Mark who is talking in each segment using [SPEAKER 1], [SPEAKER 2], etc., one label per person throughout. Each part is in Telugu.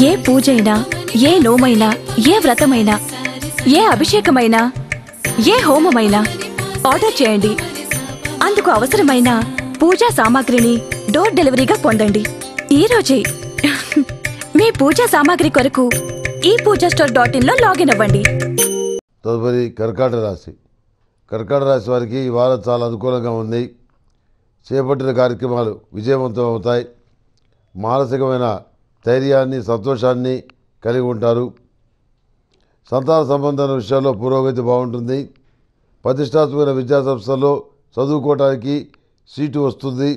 [SPEAKER 1] ఏ పూజైనా ఏ నోమైనా ఏ వ్రతమైనా ఏ అభిషేకమైనా ఏ హోమమైనా ఆర్డర్ చేయండి అందుకు అవసరమైన పూజా సామాగ్రిని డోర్ డెలివరీగా పొందండి ఈ రోజే మీ పూజా సామాగ్రి కొరకు ఈ పూజా స్టోర్ డాట్ ఇన్ లో లాగిన్ అవ్వండి
[SPEAKER 2] తదుపరి కర్కాటక రాశి కర్కాటక రాశి వారికి ఈ వారం చాలా అనుకూలంగా ఉంది చేపట్టిన కార్యక్రమాలు విజయవంతం అవుతాయి మానసికమైన ధైర్యాన్ని సంతోషాన్ని కలిగి ఉంటారు సంతాన సంబంధమైన విషయాల్లో పురోగతి బాగుంటుంది ప్రతిష్టాత్మకమైన విద్యా సంస్థల్లో చదువుకోవడానికి సీటు వస్తుంది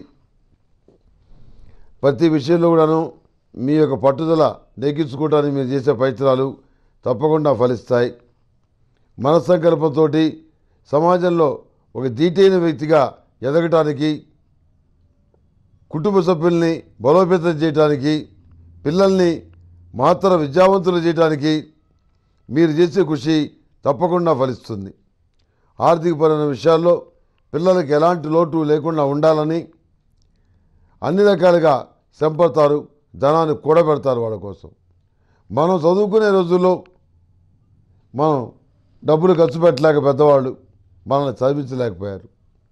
[SPEAKER 2] ప్రతి విషయంలో కూడాను మీ యొక్క పట్టుదల నెగ్గించుకోవడానికి మీరు చేసే ప్రయత్నాలు తప్పకుండా ఫలిస్తాయి మనస్సంకల్పంతో సమాజంలో ఒక దీటైన వ్యక్తిగా ఎదగటానికి కుటుంబ సభ్యుల్ని బలోపేతం చేయడానికి పిల్లల్ని మాత్ర విద్యావంతులు చేయడానికి మీరు చేసే కృషి తప్పకుండా ఫలిస్తుంది ఆర్థికపరమైన విషయాల్లో పిల్లలకి ఎలాంటి లోటు లేకుండా ఉండాలని అన్ని రకాలుగా సంపడతారు ధనాన్ని కూడబెడతారు వాళ్ళ కోసం మనం చదువుకునే రోజుల్లో మనం డబ్బులు ఖర్చు పెట్టలేక పెద్దవాళ్ళు మనల్ని చదివించలేకపోయారు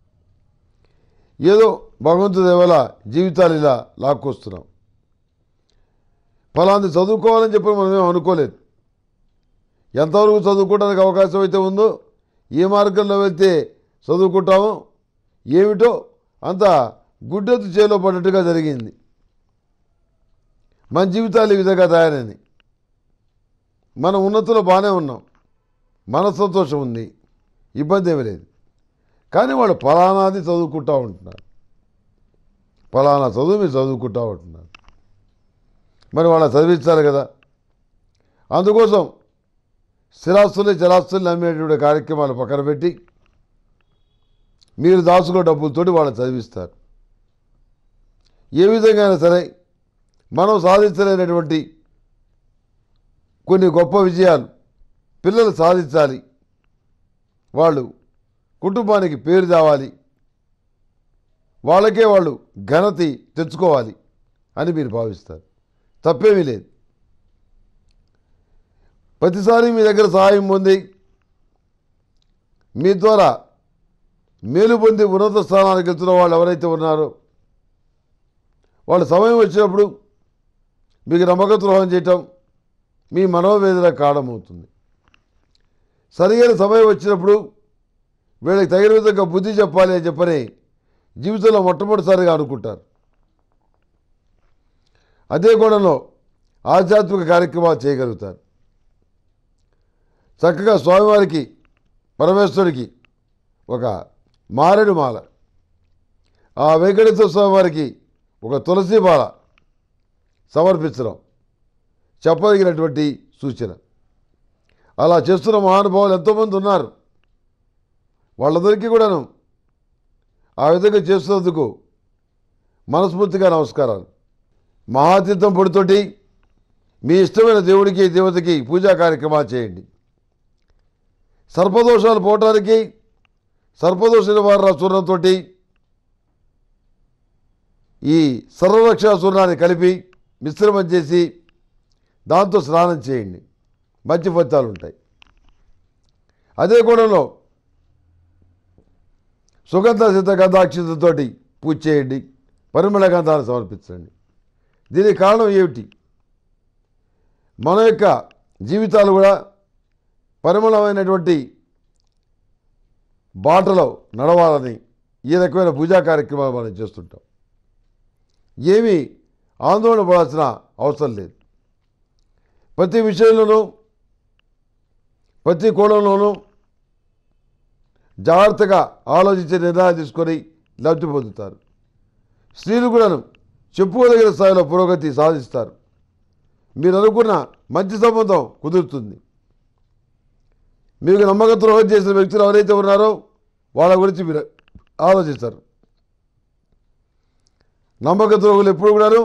[SPEAKER 2] ఏదో భగవంతుడి వల్ల జీవితాలు ఇలా లాక్కొస్తున్నాం ఫలాంది చదువుకోవాలని చెప్పి మనం ఏం అనుకోలేదు ఎంతవరకు చదువుకోవడానికి అవకాశం అయితే ఉందో ఏ మార్గంలో వెళ్తే చదువుకుంటామో ఏమిటో అంత గుడ్డెత్తు చేలో పడ్డట్టుగా జరిగింది మన జీవితాలు ఈ విధంగా తయారైనవి మనం ఉన్నతిలో బాగానే ఉన్నాం మన సంతోషం ఉంది ఇబ్బంది ఏమీ లేదు కానీ వాళ్ళు ఫలానాది చదువుకుంటూ ఉంటున్నారు ఫలానా చదువు మీరు చదువుకుంటూ ఉంటున్నారు మరి వాళ్ళ చదివించాలి కదా అందుకోసం స్థిరాస్తులు జలాస్తులు అమ్మేటువంటి కార్యక్రమాలు పక్కన పెట్టి మీరు దాచుకున్న డబ్బులతోటి వాళ్ళని చదివిస్తారు ఏ విధంగా అయినా సరే మనం సాధించలేనటువంటి కొన్ని గొప్ప విజయాలు పిల్లలు సాధించాలి వాళ్ళు కుటుంబానికి పేరు తేవాలి వాళ్ళకే వాళ్ళు ఘనతి తెచ్చుకోవాలి అని మీరు భావిస్తారు తప్పేమీ లేదు ప్రతిసారి మీ దగ్గర సహాయం పొంది మీ ద్వారా మేలు పొంది ఉన్నత స్థానానికి వెళ్తున్న వాళ్ళు ఎవరైతే ఉన్నారో వాళ్ళ సమయం వచ్చినప్పుడు మీకు నమ్మక ద్రోహం చేయటం మీ మనోవేదన కారణమవుతుంది సరైన సమయం వచ్చినప్పుడు వీళ్ళకి తగిన విధంగా బుద్ధి చెప్పాలి అని చెప్పని జీవితంలో మొట్టమొదటిసారిగా అనుకుంటారు అదే కోణంలో ఆధ్యాత్మిక కార్యక్రమాలు చేయగలుగుతారు చక్కగా స్వామివారికి పరమేశ్వరుడికి ఒక మారేడు మాల ఆ వెంకటేశ్వర స్వామివారికి ఒక తులసి మాల సమర్పించడం చెప్పదగినటువంటి సూచన అలా చేస్తున్న మహానుభావులు ఎంతోమంది ఉన్నారు వాళ్ళందరికీ కూడాను ఆ విధంగా చేస్తున్నందుకు మనస్ఫూర్తిగా నమస్కారాలు మహాతీర్థం పొడితోటి మీ ఇష్టమైన దేవుడికి దేవతకి పూజా కార్యక్రమాలు చేయండి సర్పదోషాలు పోవటానికి సర్పదోష నివారణ చూర్ణంతో ఈ సర్వరక్షా చూర్ణాన్ని కలిపి మిశ్రమం చేసి దాంతో స్నానం చేయండి మంచి ఫలితాలు ఉంటాయి అదే కోణంలో సుగంధ సిద్ధ గంధాక్షతతోటి పూజ చేయండి పరిమళ గంధాన్ని సమర్పించండి దీనికి కారణం ఏమిటి మన యొక్క జీవితాలు కూడా పరిమళమైనటువంటి బాటలో నడవాలని ఈ రకమైన పూజా కార్యక్రమాలు మనం చేస్తుంటాం ఏమీ ఆందోళన పడాల్సిన అవసరం లేదు ప్రతి విషయంలోనూ ప్రతి కోణంలోనూ జాగ్రత్తగా ఆలోచించే నిర్ణయాలు తీసుకొని లబ్ధి పొందుతారు స్త్రీలు కూడాను చెప్పుకోదగిన స్థాయిలో పురోగతి సాధిస్తారు మీరు అనుకున్న మంచి సంబంధం కుదురుతుంది మీకు నమ్మక ద్రోహం చేసిన వ్యక్తులు ఎవరైతే ఉన్నారో వాళ్ళ గురించి మీరు ఆలోచిస్తారు నమ్మక ద్రోహులు ఎప్పుడు కూడాను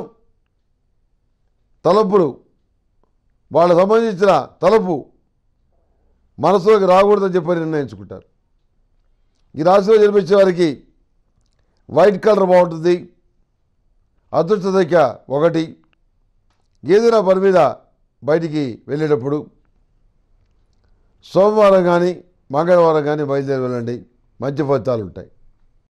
[SPEAKER 2] తలపులు వాళ్ళకు సంబంధించిన తలపు మనసులోకి రాకూడదని చెప్పి నిర్ణయించుకుంటారు ఈ రాశిలో జన్మించే వారికి వైట్ కలర్ బాగుంటుంది అదృష్ట సంఖ్య ఒకటి ఏదైనా పని మీద బయటికి వెళ్ళేటప్పుడు సోమవారం కానీ మంగళవారం కానీ బయలుదేరి వెళ్ళండి మంచి ఫలితాలు ఉంటాయి